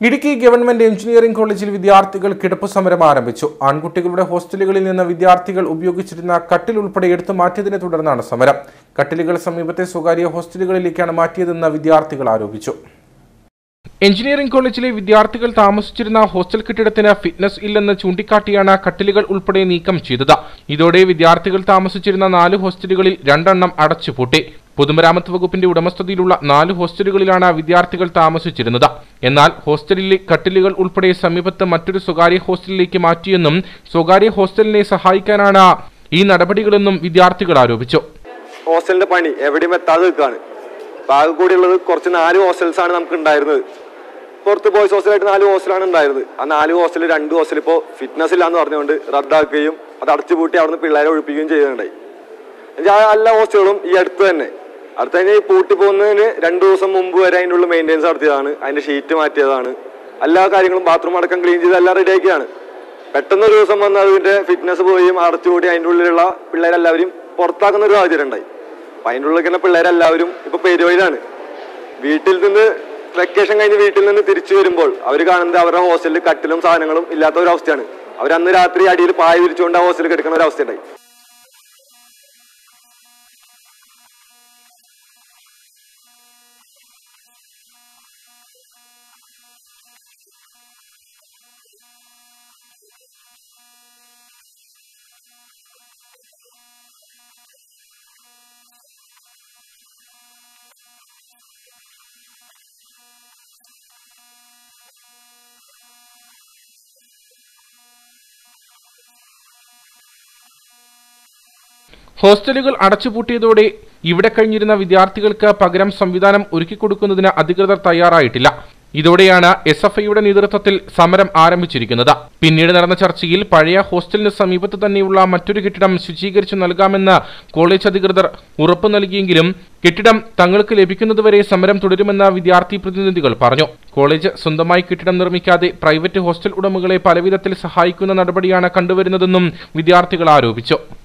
Idukki government engineering കോളേജിൽ വിദ്യാർത്ഥികൾ കിടപ്പ് സമരം ആരംഭിച്ചു ആൺകുട്ടികളുടെ ഹോസ്റ്റലുകളിൽ നിന്ന് വിദ്യാർത്ഥികൾ ഉപയോഗിച്ചിരുന്ന കട്ടിൽ ഉൾപ്പെടെ എടുത്തു മാറ്റിയതിനെ തുടർന്നാണ് സമരം കട്ടിലുകൾ സമീപത്തെ സ്വകാര്യ ഹോസ്റ്റലുകളിലേക്കാണ് മാറ്റിയതെന്ന് വിദ്യാർത്ഥികൾ ആരോപിച്ചു എഞ്ചിനീയറിംഗ് കോളേജിലെ വിദ്യാർത്ഥികൾ താമസിച്ചിരുന്ന ഹോസ്റ്റൽ കെട്ടിടത്തിന് ഫിറ്റ്നസ് ഇല്ലെന്ന് ചൂണ്ടിക്കാട്ടിയാണ് കട്ടിലുകൾ ഉൾപ്പെടെ നീക്കം ചെയ്തത് ഇതോടെ വിദ്യാർത്ഥികൾ താമസിച്ചിരുന്ന നാല് ഹോസ്റ്റലുകളിൽ രണ്ടെണ്ണം അടച്ചുപൂട്ടി പൊതുമരാമത്ത് വകുപ്പിന്റെ ഉടമസ്ഥതയിലുള്ള നാല് ഹോസ്റ്റലുകളിലാണ് വിദ്യാർത്ഥികൾ താമസിച്ചിരുന്നത് എന്നാൽ ഹോസ്റ്റലിലെ കട്ടിലുകൾ ഉൾപ്പെടെ സമീപത്ത് മറ്റൊരു സ്വകാര്യ ഹോസ്റ്റലിലേക്ക് മാറ്റിയെന്നും സ്വകാര്യ ഹോസ്റ്റലിനെ സഹായിക്കാനാണ് ഈ നടപടികളെന്നും വിദ്യാർത്ഥികൾ ആരോപിച്ചു ഹോസ്റ്റലിന്റെ പണി എവിടെയും എത്താതെ നിൽക്കുകയാണ് അപ്പൊ ആകെ കൂടി ഉള്ളത് കുറച്ച് നാല് ഹോസ്റ്റൽസ് ആണ് നമുക്ക് ഉണ്ടായിരുന്നത് പുറത്ത് ബോയ്സ് ഹോസ്റ്റലായിട്ട് നാല് ഹോസ്റ്റലാണ് ഉണ്ടായിരുന്നത് ആ നാല് ഹോസ്റ്റലിൽ രണ്ട് ഹോസ്റ്റൽ ഇപ്പോൾ ഫിറ്റ്നസ് ഇല്ലാന്ന് പറഞ്ഞുകൊണ്ട് റദ്ദാക്കുകയും അത് അടച്ചുപൂട്ടി അവിടുന്ന് പിള്ളേരെ ഒഴിപ്പിക്കുകയും ചെയ്യുന്നുണ്ടായി എന്നുവെച്ചാൽ ആ എല്ലാ ഹോസ്റ്റലുകളും ഈ അടുത്ത് തന്നെ അടുത്ത് തന്നെ ഈ പൂട്ടി പോകുന്നതിന് രണ്ടു ദിവസം മുമ്പ് വരെ അതിൻ്റെ ഉള്ളിൽ മെയിൻ്റെനൻസ് നടത്തിയതാണ് അതിന്റെ ഷീറ്റ് മാറ്റിയതാണ് എല്ലാ കാര്യങ്ങളും ബാത്റൂം അടക്കം ക്ലീൻ ചെയ്ത് എല്ലാം റെഡിയാക്കിയാണ് പെട്ടെന്ന് ഒരു ദിവസം വന്ന് അതിന്റെ ഫിറ്റ്നസ് പോയും അടച്ചുകൂടി അതിൻ്റെ ഉള്ളിലുള്ള പിള്ളേരെല്ലാവരും പുറത്താക്കുന്ന ഒരു സാഹചര്യം ഉണ്ടായി അപ്പൊ അതിൻ്റെ ഉള്ളിൽ തന്നെ പിള്ളേരെല്ലാവരും ഇപ്പൊ പെരുവഴിയിലാണ് വീട്ടിൽ നിന്ന് വെക്കേഷൻ കഴിഞ്ഞ് വീട്ടിൽ നിന്ന് തിരിച്ചു വരുമ്പോൾ അവർ കാണുന്നത് അവരുടെ ഹോസ്റ്റലിൽ കട്ടിലും സാധനങ്ങളും ഇല്ലാത്ത ഒരു അവസ്ഥയാണ് അവർ അന്ന് രാത്രി അടിയിൽ പായ വിരിച്ചുകൊണ്ട് ആ ഹോസ്റ്റലിൽ കിടക്കുന്ന ഒരു അവസ്ഥ ഉണ്ടായി ഹോസ്റ്റലുകൾ അടച്ചുപൂട്ടിയതോടെ ഇവിടെ കഴിഞ്ഞിരുന്ന വിദ്യാർത്ഥികൾക്ക് പകരം സംവിധാനം ഒരുക്കിക്കൊടുക്കുന്നതിന് അധികൃതർ തയ്യാറായിട്ടില്ല ഇതോടെയാണ് എസ് എഫ് ഐയുടെ നേതൃത്വത്തിൽ സമരം ആരംഭിച്ചിരിക്കുന്നത് പിന്നീട് നടന്ന ചർച്ചയിൽ പഴയ ഹോസ്റ്റലിന് സമീപത്ത് തന്നെയുള്ള മറ്റൊരു കെട്ടിടം ശുചീകരിച്ചു നൽകാമെന്ന് കോളേജ് അധികൃതർ ഉറപ്പു നൽകിയെങ്കിലും കെട്ടിടം തങ്ങൾക്ക് ലഭിക്കുന്നതുവരെ സമരം തുടരുമെന്ന് വിദ്യാർത്ഥി പ്രതിനിധികൾ പറഞ്ഞു കോളേജ് സ്വന്തമായി കെട്ടിടം നിർമ്മിക്കാതെ പ്രൈവറ്റ് ഹോസ്റ്റൽ ഉടമകളെ പലവിധത്തിൽ സഹായിക്കുന്ന നടപടിയാണ് കണ്ടുവരുന്നതെന്നും വിദ്യാർത്ഥികൾ ആരോപിച്ചു